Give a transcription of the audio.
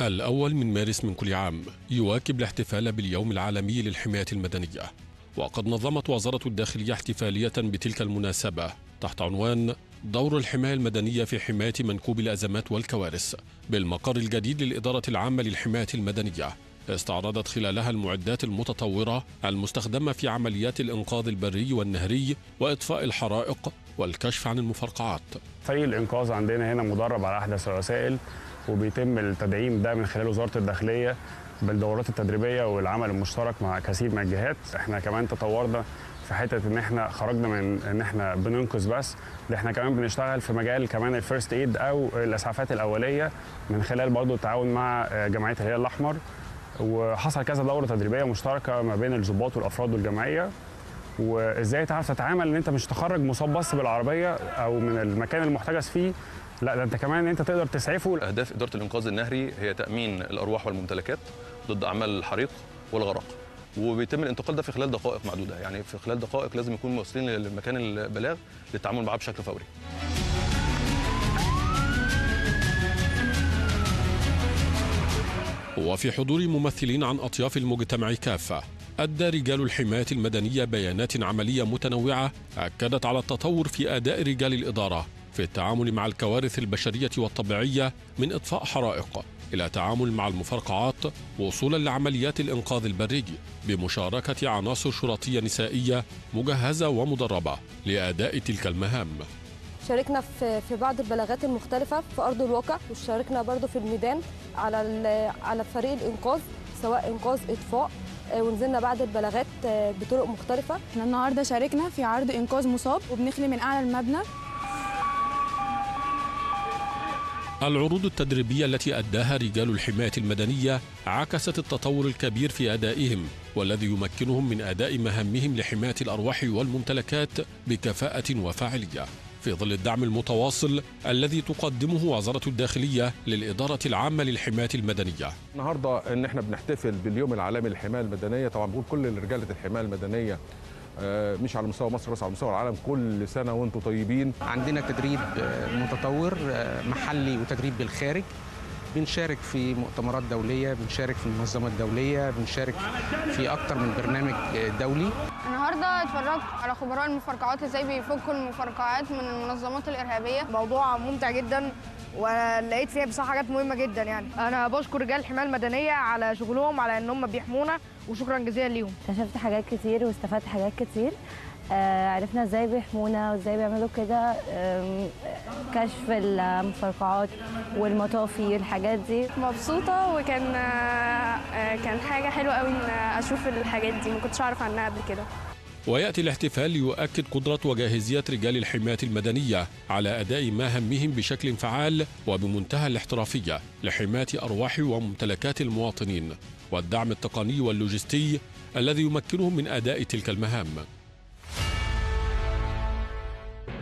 الأول من مارس من كل عام يواكب الاحتفال باليوم العالمي للحماية المدنية وقد نظمت وزارة الداخلية احتفالية بتلك المناسبة تحت عنوان دور الحماية المدنية في حماية منكوب الأزمات والكوارث بالمقر الجديد للإدارة العامة للحماية المدنية استعرضت خلالها المعدات المتطورة المستخدمة في عمليات الإنقاذ البري والنهري وإطفاء الحرائق والكشف عن المفرقعات فريق الانقاذ عندنا هنا مدرب على احدث الوسائل وبيتم التدعيم ده من خلال وزاره الداخليه بالدورات التدريبيه والعمل المشترك مع كثير من الجهات احنا كمان تطورنا في حته ان احنا خرجنا من ان احنا بننقذ بس ده احنا كمان بنشتغل في مجال كمان الفيرست ايد او الاسعافات الاوليه من خلال برضو التعاون مع جمعيه الهلال الاحمر وحصل كذا دوره تدريبيه مشتركه ما بين الضباط والافراد والجمعيه وازاي تعرف تتعامل ان انت مش تخرج مصاب بس بالعربيه او من المكان المحتجز فيه لا ده انت كمان ان انت تقدر تسعفه اهداف اداره الانقاذ النهري هي تامين الارواح والممتلكات ضد اعمال الحريق والغرق وبيتم الانتقال ده في خلال دقائق معدوده يعني في خلال دقائق لازم يكون واصلين لمكان البلاغ للتعامل معاه بشكل فوري وفي حضور ممثلين عن أطياف المجتمع كافة أدى رجال الحماية المدنية بيانات عملية متنوعة أكدت على التطور في أداء رجال الإدارة في التعامل مع الكوارث البشرية والطبيعية من إطفاء حرائق إلى تعامل مع المفرقعات وصولا لعمليات الإنقاذ البري بمشاركة عناصر شرطية نسائية مجهزة ومدربة لأداء تلك المهام شاركنا في في بعض البلاغات المختلفة في أرض الواقع وشاركنا برضو في الميدان على على فريق الإنقاذ سواء إنقاذ إطفاء ونزلنا بعد البلاغات بطرق مختلفة احنا النهارده شاركنا في عرض إنقاذ مصاب وبنخلي من أعلى المبنى العروض التدريبية التي أداها رجال الحماية المدنية عكست التطور الكبير في أدائهم والذي يمكنهم من أداء مهامهم لحماية الأرواح والممتلكات بكفاءة وفاعلية في ظل الدعم المتواصل الذي تقدمه وزارة الداخلية للإدارة العامة للحماية المدنية النهارده ان احنا بنحتفل باليوم العالمي للحمايه المدنيه طبعا بقول كل رجاله الحمايه المدنيه آه، مش على مستوى مصر بس على مستوى العالم كل سنه وانتم طيبين عندنا تدريب متطور محلي وتدريب بالخارج بنشارك في مؤتمرات دولية بنشارك في المنظمات الدولية بنشارك في أكتر من برنامج دولي النهارده اتفرجت على خبراء المفرقعات ازاي بيفكوا المفرقعات من المنظمات الارهابيه موضوع ممتع جدا ولقيت فيها بصراحه حاجات مهمه جدا يعني انا بشكر رجال الحمايه المدنيه على شغلهم على ان هم بيحمونا وشكرا جزيلا ليهم اكتشفت حاجات كتير واستفدت حاجات كتير آه عرفنا ازاي بيحمونا وازاي بيعملوا كده كشف المفرقعات والمطافي الحاجات دي مبسوطه وكان كان حاجه حلوه قوي ان اشوف الحاجات دي ما كنتش اعرف عنها قبل كده وياتي الاحتفال ليؤكد قدره وجاهزيه رجال الحمايه المدنيه على اداء مهامهم بشكل فعال وبمنتهى الاحترافيه لحمايه ارواح وممتلكات المواطنين والدعم التقني واللوجستي الذي يمكنهم من اداء تلك المهام